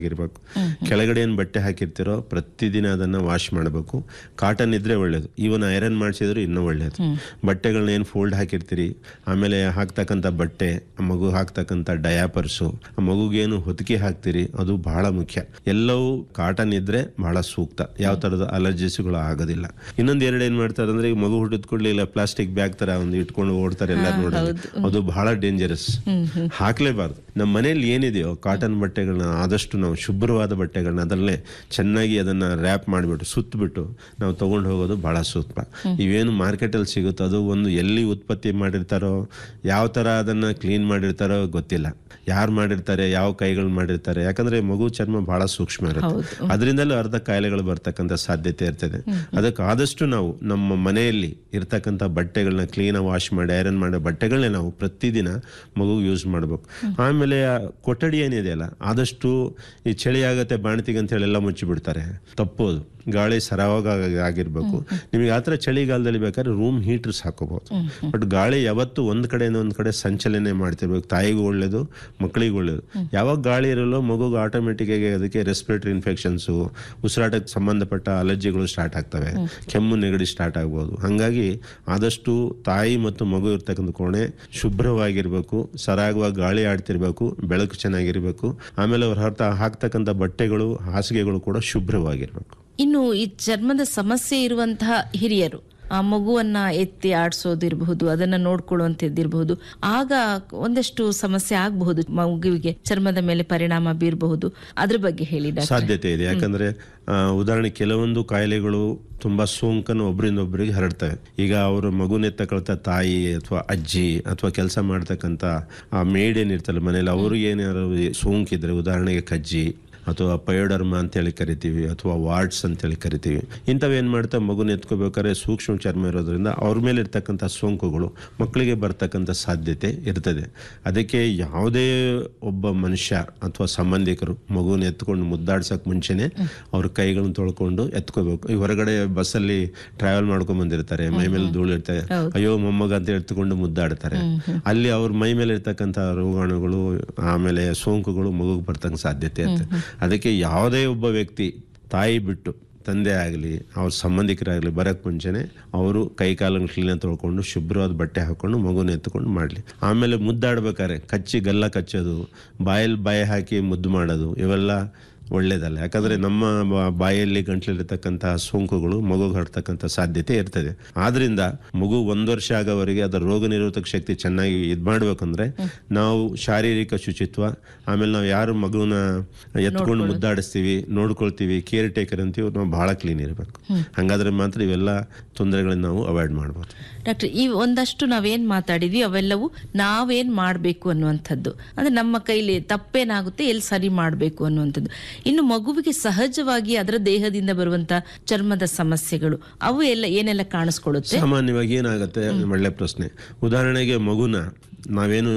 ಇರಬೇಕು ಕೆಳಗಡೆ ಏನು ಬಟ್ಟೆ ಹಾಕಿರ್ತೀರೋ ಪ್ರತಿದಿನ ಅದನ್ನ ವಾಶ್ ಮಾಡಬೇಕು ಕಾಟನ್ ಇದ್ರೆ ಒಳ್ಳೇದು ಈವನ್ ಐರನ್ ಮಾಡಿಸಿದ್ರು ಇನ್ನೂ ಒಳ್ಳೇದು ಬಟ್ಟೆಗಳನ್ನ ಏನು ಫೋಲ್ಡ್ ಹಾಕಿರ್ತೀರಿ ಆಮೇಲೆ ಹಾಕ್ತಕ್ಕಂಥ ಬಟ್ಟೆ ಆ ಮಗು ಹಾಕ್ತಕ್ಕಂಥ ಡಯಾಪರ್ಸು ಆ ಮಗುಗೇನು ಹೊತ್ತಿಗೆ ಹಾಕ್ತೀರಿ ಅದು ಬಹಳ ಮುಖ್ಯ ಎಲ್ಲವೂ ಕಾಟನ್ ಇದ್ರೆ ಬಹಳ ಸೂಕ್ತ ಯಾವ ತರದ ಅಲರ್ಜಿಸ್ಗಳು ಆಗೋದಿಲ್ಲ ಇನ್ನೊಂದು ಎರಡು ಏನ್ ಮಾಡ್ತಾರೆ ಅಂದ್ರೆ ಈಗ ಮಗು ಹುಟ್ಟಿದ ಕೂಡಲೇ ಇಲ್ಲ ಪ್ಲಾಸ್ಟಿಕ್ ಬ್ಯಾಗ್ ತರ ಒಂದು ಇಟ್ಕೊಂಡು ಓಡ್ತಾರೆ ಎಲ್ಲ ನೋಡಿ ಅದು ಬಹಳ ಡೇಂಜರಸ್ ಹಾಕ್ಲೇಬಾರ್ದು ನಮ್ಮ ಮನೆಯಲ್ಲಿ ಏನಿದೆಯೋ ಕಾಟನ್ ಬಟ್ಟೆಗಳನ್ನ ಆದಷ್ಟು ನಾವು ಶುಭ್ರವಾದ ಬಟ್ಟೆಗಳನ್ನ ಅದರಲ್ಲೇ ಚೆನ್ನಾಗಿ ಅದನ್ನ ರ್ಯಾಪ್ ಮಾಡಿಬಿಟ್ಟು ಸುತ್ತಬಿಟ್ಟು ನಾವು ತಗೊಂಡು ಹೋಗೋದು ಬಹಳ ಸೂಕ್ತ ಇವೇನು ಮಾರ್ಕೆಟಲ್ಲಿ ಸಿಗುತ್ತೋ ಅದು ಒಂದು ಎಲ್ಲಿ ಉತ್ಪತ್ತಿ ಮಾಡಿರ್ತಾರೋ ಯಾವ ತರ ಅದನ್ನ ಕ್ಲೀನ್ ಮಾಡಿರ್ತಾರೋ ಗೊತ್ತಿಲ್ಲ ಯಾರು ಮಾಡಿರ್ತಾರೆ ಯಾವ ಕೈಗಳು ಮಾಡಿರ್ತಾರೆ ಯಾಕಂದ್ರೆ ಮಗು ಚರ್ಮ ಬಹಳ ಸೂಕ್ಷ್ಮ ಇರುತ್ತೆ ಅದರಿಂದಲೂ ಅರ್ಧ ಕಾಯಿಲೆಗಳು ಬರ್ತಕ್ಕಂಥ ಸಾಧ್ಯತೆ ಇರ್ತದೆ ಅದಕ್ಕೆ ಆದಷ್ಟು ನಾವು ನಮ್ಮ ಮನೆಯಲ್ಲಿ ಇರ್ತಕ್ಕಂಥ ಬಟ್ಟೆಗಳನ್ನ ಕ್ಲೀನಾಗಿ ವಾಶ್ ಮಾಡಿ ಐರನ್ ಮಾಡೋ ಬಟ್ಟೆಗಳನ್ನೇ ನಾವು ಪ್ರತಿದಿನ ಮಗು ಯೂಸ್ ಮಾಡಬೇಕು ಆಮೇಲೆ ಆ ಕೊಠಡಿ ಏನಿದೆಯಲ್ಲ ಆದಷ್ಟು ಈ ಚಳಿ ಆಗತ್ತೆ ಬಾಣ್ತಿಗೆ ಅಂತ ಹೇಳಿ ಎಲ್ಲ ಮುಚ್ಚಿಬಿಡ್ತಾರೆ ತಪ್ಪೋದು ಗಾಳಿ ಸರಾಗ ಆಗಿರ್ಬೇಕು ನಿಮಗೆ ಆ ಥರ ಚಳಿಗಾಲದಲ್ಲಿ ಬೇಕಾದ್ರೆ ರೂಮ್ ಹೀಟರ್ಸ್ ಹಾಕೋಬಹುದು ಬಟ್ ಗಾಳಿ ಯಾವತ್ತು ಒಂದ್ ಕಡೆಯಿಂದ ಒಂದ್ ಕಡೆ ಸಂಚಲನೆ ಮಾಡ್ತಿರ್ಬೇಕು ತಾಯಿಗೂ ಒಳ್ಳೇದು ಮಕ್ಕಳಿಗೂ ಒಳ್ಳೇದು ಯಾವಾಗ ಗಾಳಿ ಇರಲ್ಲೋ ಮಗುಗೆ ಆಟೋಮೆಟಿಕ್ ಆಗಿ ಅದಕ್ಕೆ ರೆಸ್ಪಿರೇಟರಿ ಇನ್ಫೆಕ್ಷನ್ಸು ಉಸಿರಾಟಕ್ಕೆ ಸಂಬಂಧಪಟ್ಟ ಅಲರ್ಜಿಗಳು ಸ್ಟಾರ್ಟ್ ಆಗ್ತವೆ ಕೆಮ್ಮು ನೆಗಡಿ ಸ್ಟಾರ್ಟ್ ಆಗ್ಬೋದು ಹಾಗಾಗಿ ಆದಷ್ಟು ತಾಯಿ ಮತ್ತು ಮಗು ಇರ್ತಕ್ಕಂಥ ಕೋಣೆ ಶುಭ್ರವಾಗಿರ್ಬೇಕು ಸರಾಗವಾಗಿ ಗಾಳಿ ಆಡ್ತಿರ್ಬೇಕು ಬೆಳಕು ಚೆನ್ನಾಗಿರ್ಬೇಕು ಆಮೇಲೆ ಅವ್ರು ಹರ್ತ ಹಾಕ್ತಕ್ಕಂಥ ಬಟ್ಟೆಗಳು ಹಾಸಿಗೆಗಳು ಕೂಡ ಶುಭ್ರವಾಗಿರ್ಬೇಕು ಇನ್ನು ಈ ಚರ್ಮದ ಸಮಸ್ಯೆ ಇರುವಂತಹ ಹಿರಿಯರು ಆ ಮಗುವನ್ನ ಎತ್ತಿ ಆಡಿಸೋದಿರಬಹುದು ಅದನ್ನ ನೋಡ್ಕೊಳ್ಳುವಂತದ್ದಿರಬಹುದು ಆಗ ಒಂದಷ್ಟು ಸಮಸ್ಯೆ ಆಗಬಹುದು ಮಗುವಿಗೆ ಚರ್ಮದ ಮೇಲೆ ಪರಿಣಾಮ ಬೀರಬಹುದು ಅದ್ರ ಬಗ್ಗೆ ಹೇಳಿ ಡಾಕ್ಟರ್ ಸಾಧ್ಯತೆ ಇದೆ ಯಾಕಂದ್ರೆ ಆ, ಉದಾಹರಣೆ ಕೆಲವೊಂದು ಕಾಯಿಲೆಗಳು ತುಂಬಾ ಸೋಂಕನ್ನು ಒಬ್ಬರಿಂದ ಒಬ್ಬರಿಗೆ ಹರಡ್ತವೆ ಈಗ ಅವರು ಮಗುನ ತಗೊಳ್ತಾ ತಾಯಿ ಅಥವಾ ಅಜ್ಜಿ ಅಥವಾ ಕೆಲಸ ಮಾಡ್ತಕ್ಕಂಥ ಆ ಮೇಡ್ ಏನಿರ್ತಲ್ಲ ಮನೇಲಿ ಅವ್ರಿಗೆ ಏನಾದ್ರು ಸೋಂಕಿದ್ರೆ ಉದಾಹರಣೆಗೆ ಕಜ್ಜಿ ಅಥವಾ ಪಯೋಡರ್ಮ ಅಂತೇಳಿ ಕರಿತೀವಿ ಅಥವಾ ವಾರ್ಡ್ಸ್ ಅಂತೇಳಿ ಕರಿತೀವಿ ಇಂಥವು ಏನು ಮಾಡ್ತಾ ಮಗುನ ಎತ್ಕೋಬೇಕಾದ್ರೆ ಸೂಕ್ಷ್ಮ ಚರ್ಮ ಇರೋದ್ರಿಂದ ಅವ್ರ ಮೇಲೆ ಇರ್ತಕ್ಕಂಥ ಸೋಂಕುಗಳು ಮಕ್ಕಳಿಗೆ ಬರ್ತಕ್ಕಂಥ ಸಾಧ್ಯತೆ ಇರ್ತದೆ ಅದಕ್ಕೆ ಯಾವುದೇ ಒಬ್ಬ ಮನುಷ್ಯ ಅಥವಾ ಸಂಬಂಧಿಕರು ಮಗುನ ಎತ್ಕೊಂಡು ಮುದ್ದಾಡ್ಸಕ್ ಮುಂಚೆನೆ ಅವ್ರ ಕೈಗಳನ್ನ ತೊಳ್ಕೊಂಡು ಎತ್ಕೋಬೇಕು ಈ ಹೊರಗಡೆ ಬಸ್ಸಲ್ಲಿ ಟ್ರಾವೆಲ್ ಮಾಡ್ಕೊಂಡ್ ಬಂದಿರ್ತಾರೆ ಮೈ ಮೇಲೆ ಧೂಳು ಇರ್ತಾರೆ ಅಯ್ಯೋ ಮೊಮ್ಮಗ ಅಂತ ಎತ್ಕೊಂಡು ಮುದ್ದಾಡ್ತಾರೆ ಅಲ್ಲಿ ಅವ್ರ ಮೈ ಮೇಲೆ ಇರ್ತಕ್ಕಂಥ ರೋಗಾಣುಗಳು ಆಮೇಲೆ ಸೋಂಕುಗಳು ಮಗುಗೆ ಬರ್ತಕ್ಕಂಥ ಸಾಧ್ಯತೆ ಇರ್ತದೆ ಅದಕ್ಕೆ ಯಾವುದೇ ಒಬ್ಬ ವ್ಯಕ್ತಿ ತಾಯಿ ಬಿಟ್ಟು ತಂದೆ ಆಗಲಿ ಅವ್ರ ಸಂಬಂಧಿಕರಾಗಲಿ ಬರೋಕ್ಕೆ ಮುಂಚೆನೆ ಅವರು ಕೈ ಕಾಲನ್ನು ಕ್ಲೀನಾಗಿ ತೊಳ್ಕೊಂಡು ಶುಭ್ರವಾದ ಬಟ್ಟೆ ಹಾಕೊಂಡು ಮಗುನ ಎತ್ಕೊಂಡು ಮಾಡಲಿ ಆಮೇಲೆ ಮುದ್ದಾಡ್ಬೇಕಾದ್ರೆ ಕಚ್ಚಿ ಗಲ್ಲ ಕಚ್ಚೋದು ಬಾಯಲ್ಲಿ ಬಾಯಿ ಹಾಕಿ ಮುದ್ದು ಮಾಡೋದು ಇವೆಲ್ಲ ಒಳ್ಳೇದಲ್ಲ ಯಾಕಂದ್ರೆ ನಮ್ಮ ಬ- ಬಾಯಲ್ಲಿ ಗಂಟ್ಲಿರ್ತಕ್ಕಂತಹ ಸೋಂಕುಗಳು ಮಗುಗೆ ಹರಡ್ತಕ್ಕಂಥ ಸಾಧ್ಯತೆ ಇರ್ತದೆ ಆದ್ರಿಂದ ಮಗು ಒಂದ್ ವರ್ಷ ಆಗೋವರೆಗೆ ಅದರ ರೋಗ ನಿರೋಧಕ ಶಕ್ತಿ ಚೆನ್ನಾಗಿ ಇದ್ ಮಾಡ್ಬೇಕಂದ್ರೆ ನಾವು ಶಾರೀರಿಕ ಶುಚಿತ್ವ ಆಮೇಲೆ ನಾವು ಯಾರು ಮಗುನ ಎತ್ಕೊಂಡು ಮುದ್ದಾಡಿಸ್ತೀವಿ ನೋಡ್ಕೊಳ್ತೀವಿ ಕೇರ್ ಟೇಕರ್ ಅಂತೀವಿ ನಾವು ಬಹಳ ಕ್ಲೀನ್ ಇರಬೇಕು ಹಂಗಾದ್ರೆ ಮಾತ್ರ ಇವೆಲ್ಲ ತೊಂದರೆಗಳನ್ನ ನಾವು ಅವಾಯ್ಡ್ ಮಾಡ್ಬೋದು ಡಾಕ್ಟರ್ ಈ ಒಂದಷ್ಟು ನಾವೇನ್ ಮಾತಾಡಿದ್ವಿ ಅವೆಲ್ಲವೂ ನಾವೇನ್ ಮಾಡಬೇಕು ಅನ್ನುವಂಥದ್ದು ಅಂದ್ರೆ ನಮ್ಮ ಕೈಲಿ ತಪ್ಪೇನಾಗುತ್ತೆ ಎಲ್ಲಿ ಸರಿ ಮಾಡಬೇಕು ಅನ್ನುವಂಥದ್ದು ಇನ್ನು ಮಗುವಿಗೆ ಸಹಜವಾಗಿ ಅದರ ದೇಹದಿಂದ ಬರುವಂತ ಚರ್ಮದ ಸಮಸ್ಯೆಗಳು ಅವು ಎಲ್ಲ ಏನೆಲ್ಲ ಕಾಣಿಸ್ಕೊಳ್ಳುತ್ತೆ ಸಾಮಾನ್ಯವಾಗಿ ಏನಾಗುತ್ತೆ ಒಳ್ಳೆ ಪ್ರಶ್ನೆ ಉದಾಹರಣೆಗೆ ಮಗುನ ನಾವೇನು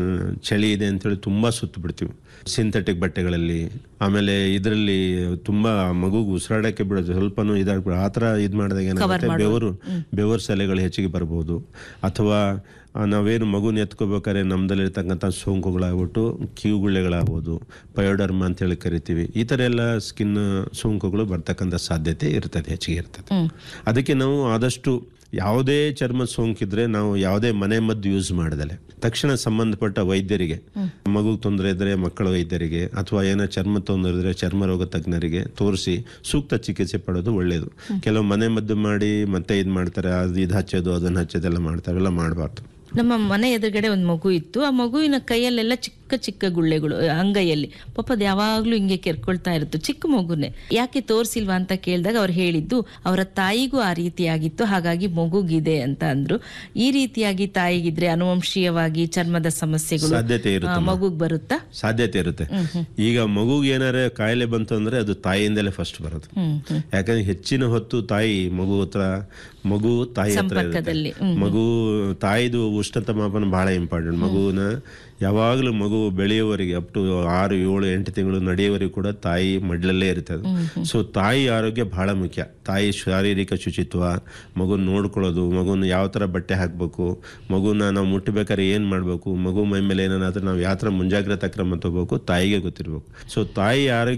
ಚಳಿ ಇದೆ ಅಂತೇಳಿ ತುಂಬಾ ಸುತ್ತು ಬಿಡ್ತೀವಿ ಸಿಂಥೆಟಿಕ್ ಬಟ್ಟೆಗಳಲ್ಲಿ ಆಮೇಲೆ ಇದರಲ್ಲಿ ತುಂಬಾ ಮಗುಗೆ ಉಸಿರಾಡಕ್ಕೆ ಬಿಡೋದು ಸ್ವಲ್ಪನೂ ಇದಾಗ್ಬಿಡ ಆ ಥರ ಇದು ಮಾಡಿದಾಗ ಏನಾಗುತ್ತೆ ಬೆವರು ಬೆವರು ಸೆಲೆಗಳು ಹೆಚ್ಚಿಗೆ ಬರ್ಬೋದು ಅಥವಾ ಆ, ನಾವೇನು ಮಗುನ ಎತ್ಕೋಬೇಕಾದ್ರೆ ನಮ್ದಲ್ಲಿರ್ತಕ್ಕಂಥ ಸೋಂಕುಗಳಾಗ್ಬಿಟ್ಟು ಕಿವುಗುಳ್ಳೆಗಳಾಗ್ಬೋದು ಪಯೋಡರ್ಮ ಅಂತೇಳಿ ಕರಿತೀವಿ ಈ ಥರ ಎಲ್ಲ ಸ್ಕಿನ್ ಸೋಂಕುಗಳು ಬರ್ತಕ್ಕಂಥ ಸಾಧ್ಯತೆ ಇರ್ತದೆ ಹೆಚ್ಚಿಗೆ ಇರ್ತದೆ ಅದಕ್ಕೆ ನಾವು ಆದಷ್ಟು ಯಾವುದೇ ಚರ್ಮ ಸೋಂಕಿದ್ರೆ ನಾವು ಯಾವುದೇ ಮನೆ ಮದ್ದು ಯೂಸ್ ಮಾಡದಲೆ ತಕ್ಷಣ ಸಂಬಂಧಪಟ್ಟ ವೈದ್ಯರಿಗೆ ಮಗು ತೊಂದರೆ ಇದ್ರೆ ಮಕ್ಕಳ ವೈದ್ಯರಿಗೆ ಅಥವಾ ಏನೋ ಚರ್ಮ ತೊಂದರೆ ಇದ್ರೆ ಚರ್ಮ ರೋಗ ತಜ್ಞರಿಗೆ ತೋರಿಸಿ ಸೂಕ್ತ ಚಿಕಿತ್ಸೆ ಪಡೋದು ಒಳ್ಳೆಯದು ಕೆಲವು ಮನೆ ಮದ್ದು ಮಾಡಿ ಮತ್ತೆ ಇದು ಮಾಡ್ತಾರೆ ಅದು ಇದು ಹಚ್ಚೋದು ಅದನ್ನ ಹಚ್ಚೋದೆಲ್ಲ ಮಾಡ್ತಾರೆ ಅವೆಲ್ಲ ಮಾಡಬಾರ್ದು ನಮ್ಮ ಮನೆ ಎದುರುಗಡೆ ಒಂದು ಮಗು ಇತ್ತು ಆ ಮಗುವಿನ ಕೈಯಲ್ಲೆಲ್ಲ ಚಿಕ್ಕ ಚಿಕ್ಕ ಗುಳ್ಳೆಗಳು ಅಂಗೈಯಲ್ಲಿ ಪಾಪ ಅದು ಯಾವಾಗ್ಲೂ ಹಿಂಗೆ ಕೆರ್ಕೊಳ್ತಾ ಇರುತ್ತೆ ಚಿಕ್ಕ ಮಗುನೇ ಯಾಕೆ ತೋರಿಸಿಲ್ವಾ ಅಂತ ಕೇಳಿದಾಗ ಅವ್ರು ಹೇಳಿದ್ದು ಅವರ ತಾಯಿಗೂ ಆ ರೀತಿಯಾಗಿತ್ತು ಹಾಗಾಗಿ ಮಗುಗಿದೆ ಅಂತ ಅಂದ್ರು ಈ ರೀತಿಯಾಗಿ ತಾಯಿಗಿದ್ರೆ ಅನುವಂಶೀಯವಾಗಿ ಚರ್ಮದ ಸಮಸ್ಯೆಗಳು ಸಾಧ್ಯತೆ ಆ, ಇರುತ್ತೆ ಮಗುಗ್ ಬರುತ್ತಾ ಸಾಧ್ಯತೆ ಇರುತ್ತೆ ಈಗ ಮಗುಗೆ ಏನಾರ ಕಾಯಿಲೆ ಬಂತು ಅಂದ್ರೆ ಅದು ತಾಯಿಯಿಂದಲೇ ಫಸ್ಟ್ ಬರೋದು ಹ್ಮ್ ಹ್ಮ್ ಯಾಕಂದ್ರೆ ಹೆಚ್ಚಿನ ಹೊತ್ತು ತಾಯಿ ಮಗು ಹತ್ರ ಮಗು ತಾಯಿ ಹತ್ರ ಇರುತ್ತೆ. ಸಂಪರ್ಕದಲ್ಲಿ, ಹ್ಮ್. ಮಗು ತಾಯಿದು ಉಷ್ಣತ ಮಾಪನ ಬಹಳ ಇಂಪಾರ್ಟೆಂಟ್ ಮಗುವಿನ ಯಾವಾಗಲೂ ಮಗು ಬೆಳೆಯುವವರೆಗೆ ಅಪ್ ಟು ಆರು ಏಳು ಎಂಟು ತಿಂಗಳು ನಡೆಯುವವರೆಗೂ ಕೂಡ ತಾಯಿ ಮಡ್ಲಲ್ಲೇ ಇರ್ತದೆ ಸೊ ತಾಯಿ ಆರೋಗ್ಯ ಬಹಳ ಮುಖ್ಯ ತಾಯಿ ಶಾರೀರಿಕ ಶುಚಿತ್ವ ಮಗುನ ನೋಡ್ಕೊಳ್ಳೋದು ಮಗುನ ಯಾವ ಥರ ಬಟ್ಟೆ ಹಾಕಬೇಕು ಮಗುನ ನಾವು ಮುಟ್ಟಬೇಕಾದ್ರೆ ಏನು ಮಾಡಬೇಕು ಮಗು ಮೈ ಮೇಲೆ ಏನಾದ್ರೆ ನಾವು ಯಾವ ಥರ ಮುಂಜಾಗ್ರತಾ ಕ್ರಮ ತಗೋಬೇಕು ತಾಯಿಗೆ ಗೊತ್ತಿರಬೇಕು ಸೊ ತಾಯಿ ಆರೋಗ್ಯ